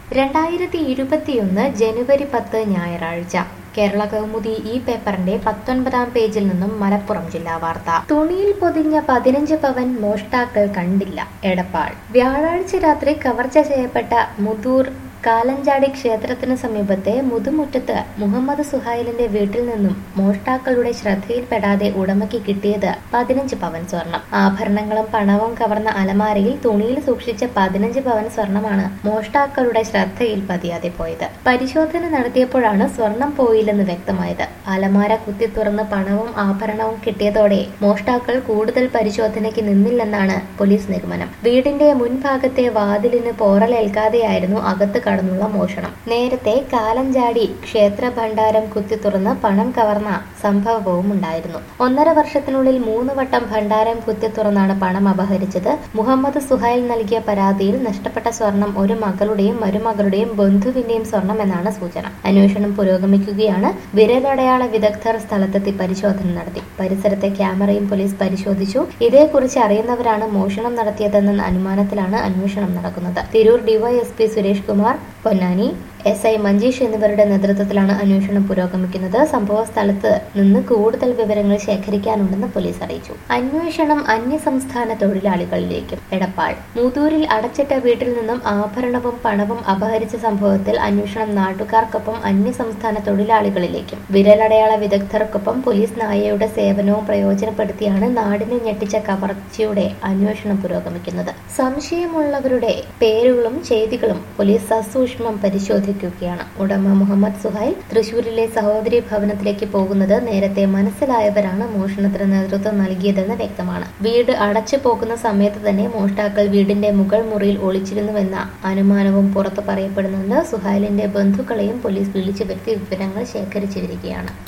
രണ്ടായിരത്തി ഇരുപത്തിയൊന്ന് ജനുവരി പത്ത് ഞായറാഴ്ച കേരള കൗമുദി ഈ പേപ്പറിന്റെ പത്തൊൻപതാം പേജിൽ നിന്നും മലപ്പുറം ജില്ലാ വാർത്ത തുണിയിൽ പൊതിഞ്ഞ പതിനഞ്ച് പവൻ മോഷ്ടാക്കൾ കണ്ടില്ല എടപ്പാൾ വ്യാഴാഴ്ച രാത്രി കവർച്ച ചെയ്യപ്പെട്ട മുതൂർ കാലഞ്ചാടി ക്ഷേത്രത്തിന് സമീപത്തെ മുതുമുറ്റത്ത് മുഹമ്മദ് സുഹൈലിന്റെ വീട്ടിൽ നിന്നും മോഷ്ടാക്കളുടെ ശ്രദ്ധയിൽപ്പെടാതെ ഉടമയ്ക്ക് കിട്ടിയത് പതിനഞ്ച് പവൻ സ്വർണം ആഭരണങ്ങളും പണവും കവർന്ന അലമാരയിൽ തുണിയിൽ സൂക്ഷിച്ച പതിനഞ്ച് പവൻ സ്വർണമാണ് മോഷ്ടാക്കളുടെ ശ്രദ്ധയിൽ പതിയാതെ പോയത് പരിശോധന നടത്തിയപ്പോഴാണ് സ്വർണം പോയില്ലെന്ന് വ്യക്തമായത് അലമാര കുത്തി തുറന്ന് പണവും ആഭരണവും കിട്ടിയതോടെ മോഷ്ടാക്കൾ കൂടുതൽ പരിശോധനയ്ക്ക് നിന്നില്ലെന്നാണ് പോലീസ് നിഗമനം വീടിന്റെ മുൻഭാഗത്തെ വാതിലിന് പോറലേൽക്കാതെയായിരുന്നു അകത്ത് കടന്നുള്ള മോഷണം നേരത്തെ കാലഞ്ചാടി ക്ഷേത്ര ഭണ്ഡാരം കുത്തി തുറന്ന് പണം കവർന്ന സംഭവവും ഉണ്ടായിരുന്നു ഒന്നര വർഷത്തിനുള്ളിൽ മൂന്ന് വട്ടം ഭണ്ഡാരം കുത്തി തുറന്നാണ് പണം അപഹരിച്ചത് മുഹമ്മദ് സുഹൈൽ നൽകിയ പരാതിയിൽ നഷ്ടപ്പെട്ട സ്വർണം ഒരു മകളുടെയും മരുമകളുടെയും ബന്ധുവിന്റെയും സ്വർണമെന്നാണ് സൂചന അന്വേഷണം പുരോഗമിക്കുകയാണ് വിരലടയാള വിദഗ്ധർ സ്ഥലത്തെത്തി പരിശോധന നടത്തി പരിസരത്തെ ക്യാമറയും പോലീസ് പരിശോധിച്ചു ഇതേക്കുറിച്ച് അറിയുന്നവരാണ് മോഷണം നടത്തിയതെന്ന അനുമാനത്തിലാണ് അന്വേഷണം നടക്കുന്നത് Tirur DYSP Suresh Kumar Ponnani S I Manjeesh എന്നിവരുടെ നേതൃത്വത്തിലാണ് അന്വേഷണം പുരോഗമിക്കുന്നത് സംഭവ സ്ഥലത്ത് നിന്ന് കൂടുതൽ വിവരങ്ങൾ ശേഖരിക്കാനുണ്ടെന്ന് പോലീസ് അറിയിച്ചു അന്വേഷണം അന്യസംസ്ഥാന തൊഴിലാളികളിലേക്കും എടപ്പാൾ മൂതൂരിൽ അടച്ചിട്ട വീട്ടിൽ നിന്നും ആഭരണവും പണവും അപഹരിച്ച സംഭവത്തിൽ അന്വേഷണം നാട്ടുകാർക്കൊപ്പം അന്യസംസ്ഥാന തൊഴിലാളികളിലേക്കും വിരലടയാള വിദഗ്ധർക്കൊപ്പം പോലീസ് നായയുടെ സേവനവും പ്രയോജനപ്പെടുത്തിയാണ് നാടിനെ ഞെട്ടിച്ച കവർച്ചയുടെ അന്വേഷണം പുരോഗമിക്കുന്നത് സംശയമുള്ളവരുടെ പേരുകളും ചെയ്തികളും പോലീസ് സസൂക്ഷ്മം പരിശോധിക്കുകയാണ് ഉടമ മുഹമ്മദ് സുഹൈൽ തൃശൂരിലെ സഹോദരി ഭവനത്തിലേക്ക് പോകുന്നത് നേരത്തെ മനസ്സിലായവരാണ് മോഷണത്തിന് നേതൃത്വം നൽകിയതെന്ന് വ്യക്തമാണ് വീട് അടച്ചു പോകുന്ന സമയത്ത് തന്നെ മോഷ്ടാക്കൾ വീടിന്റെ മുകൾ മുറിയിൽ ഒളിച്ചിരുന്നുവെന്ന അനുമാനവും പുറത്തു പറയപ്പെടുന്നുണ്ട് സുഹൈലിന്റെ ബന്ധുക്കളെയും പോലീസ് വിളിച്ചു വരുത്തി വിവരങ്ങൾ ശേഖരിച്ചു വരികയാണ്